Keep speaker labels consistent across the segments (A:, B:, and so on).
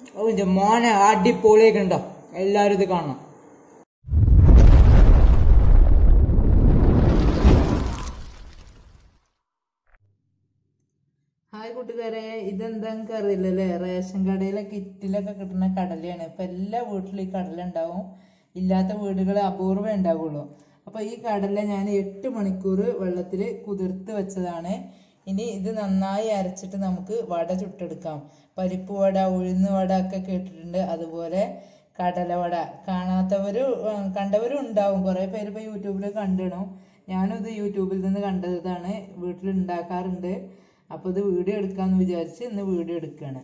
A: ഓ ഇന്റെ മോനെ അടിപൊളിയൊക്കെ ഉണ്ടോ എല്ലാരും ഇത് കാണണം
B: ഹായ് കൂട്ടുകാരെ ഇതെന്താ നിങ്ങൾക്ക് അറിയില്ലല്ലേ റേഷൻ കടയിലെ കിറ്റിലൊക്കെ കിട്ടുന്ന കടലയാണ് ഇപ്പൊ എല്ലാ വീട്ടിലും ഈ കടല ഉണ്ടാവും ഇല്ലാത്ത വീടുകൾ അപൂർവം ഉണ്ടാവുള്ളൂ അപ്പൊ ഈ കടല ഞാൻ എട്ട് മണിക്കൂർ വെള്ളത്തിൽ കുതിർത്ത് വെച്ചതാണ് ഇനി ഇത് നന്നായി അരച്ചിട്ട് നമുക്ക് വട ചുട്ടെടുക്കാം പരിപ്പ് വട ഉഴുന്ന് വട ഒക്കെ കേട്ടിട്ടുണ്ട് അതുപോലെ കടലവട കാണാത്തവരും ഉം, കണ്ടവരും ഉണ്ടാവും കുറേ പേര് ഇപ്പോൾ യൂട്യൂബിൽ കണ്ടിടും ഞാനും ഇത് യൂട്യൂബിൽ നിന്ന് കണ്ടതാണ് വീട്ടിൽ ഉണ്ടാക്കാറുണ്ട് അപ്പോൾ ഇത് വീഡിയോ എടുക്കാന്ന് വിചാരിച്ച് ഇന്ന് വീഡിയോ എടുക്കുകയാണ്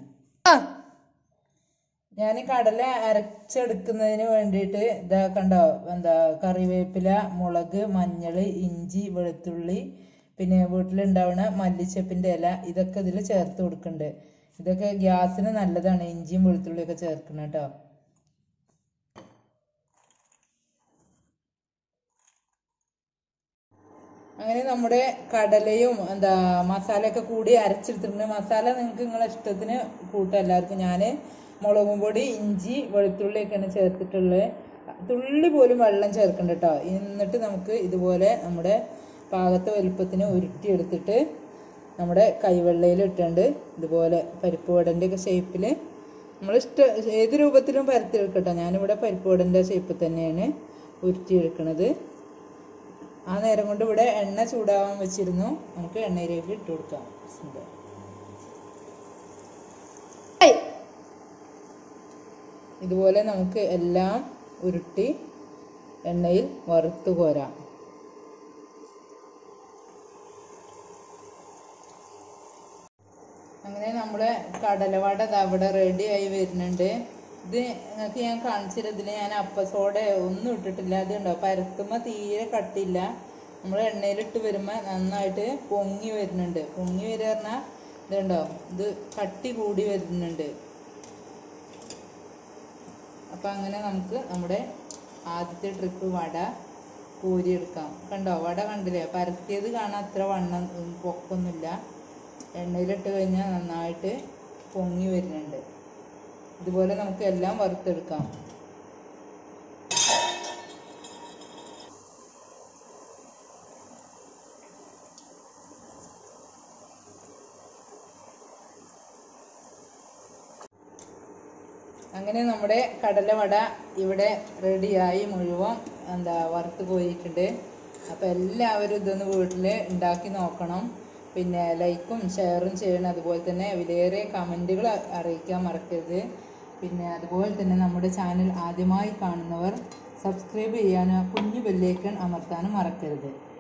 B: ഞാൻ കടല അരച്ചെടുക്കുന്നതിന് വേണ്ടിയിട്ട് ഇതാ കണ്ടോ എന്താ കറിവേപ്പില മുളക് മഞ്ഞൾ ഇഞ്ചി വെളുത്തുള്ളി പിന്നെ വീട്ടിലുണ്ടാവുന്ന മല്ലിച്ചപ്പിൻ്റെ ഇല ഇതൊക്കെ ഇതിൽ ചേർത്ത് കൊടുക്കുന്നുണ്ട് ഇതൊക്കെ ഗ്യാസിന് നല്ലതാണ് ഇഞ്ചിയും വെളുത്തുള്ളിയൊക്കെ ചേർക്കണം കേട്ടോ അങ്ങനെ നമ്മുടെ കടലയും എന്താ മസാലയൊക്കെ കൂടി അരച്ചെടുത്തിട്ടുണ്ട് മസാല നിങ്ങൾക്ക് നിങ്ങളെ ഇഷ്ടത്തിന് കൂട്ടാം എല്ലാവർക്കും ഞാൻ മുളകും പൊടി ഇഞ്ചി വെളുത്തുള്ളിയൊക്കെയാണ് ചേർത്തിട്ടുള്ളത് തുള്ളി പോലും വെള്ളം ചേർക്കണ്ട കേട്ടോ എന്നിട്ട് നമുക്ക് ഇതുപോലെ നമ്മുടെ പാകത്തെ വലുപ്പത്തിന് ഉരുട്ടിയെടുത്തിട്ട് നമ്മുടെ കൈവെള്ളയിൽ ഇട്ടുണ്ട് ഇതുപോലെ പരിപ്പ് വടൻ്റെ ഒക്കെ ഷേപ്പിൽ നമ്മൾ ഇഷ്ട ഏത് രൂപത്തിലും പരത്തിയെടുക്കട്ടോ ഞാനിവിടെ പരിപ്പ് വടൻ്റെ ഷേപ്പിൽ തന്നെയാണ് ഉരുട്ടിയെടുക്കണത് ആ നേരം കൊണ്ട് ഇവിടെ എണ്ണ ചൂടാവാൻ വെച്ചിരുന്നു നമുക്ക് എണ്ണയിലേക്ക് ഇട്ട് കൊടുക്കാം ബിസ്മില്ലാ. ഇതുപോലെ നമുക്ക് എല്ലാം ഉരുട്ടി എണ്ണയിൽ വറുത്ത് കോരാം അങ്ങനെ നമ്മുടെ കടലവട ദാ ഇവിടെ റെഡി ആയി വരുന്നുണ്ട് ഇത് നിങ്ങൾക്ക് ഞാൻ കാണിച്ചിരുന്നതിൽ ഞാൻ അപ്പസോഡ ഒന്നും ഇട്ടിട്ടില്ല അത് ഉണ്ടോ പരത്തുമ്പോൾ തീരെ കട്ടില്ല നമ്മൾ എണ്ണയിലിട്ട് വരുമ്പോൾ നന്നായിട്ട് പൊങ്ങി വരുന്നുണ്ട് പൊങ്ങി വരിക പറഞ്ഞാൽ ഇതുണ്ടോ ഇത് കട്ടി കൂടി വരുന്നുണ്ട് അപ്പം അങ്ങനെ നമുക്ക് നമ്മുടെ ആദ്യത്തെ ട്രിപ്പ് വട കോരിയെടുക്കാം കണ്ടോ വട കണ്ടില്ലേ പരത്തിയത് കാണാൻ അത്ര വണ്ണം ഉം, പൊക്കൊന്നുമില്ല എണ്ണയിലിട്ട് കഴിഞ്ഞാൽ നന്നായിട്ട് പൊങ്ങി വരുന്നുണ്ട് ഇതുപോലെ നമുക്ക് എല്ലാം വറുത്തെടുക്കാം അങ്ങനെ നമ്മുടെ കടലവട ഇവിടെ റെഡിയായി മുഴുവൻ എന്താ വറുത്ത് പോയിട്ടുണ്ട് അപ്പോൾ എല്ലാവരും ഇതൊന്ന് വീട്ടിൽ ഉണ്ടാക്കി നോക്കണം പിന്നെ ലൈക്കും ഷെയറും ചെയ്യണം അതുപോലെ തന്നെ വിലയേറിയ കമൻറ്റുകൾ അറിയിക്കാൻ മറക്കരുത് പിന്നെ അതുപോലെ തന്നെ നമ്മുടെ ചാനൽ ആദ്യമായി കാണുന്നവർ സബ്സ്ക്രൈബ് ചെയ്യാനും കുഞ്ഞു ബെല്ലേക്കൺ അമർത്താനും മറക്കരുത്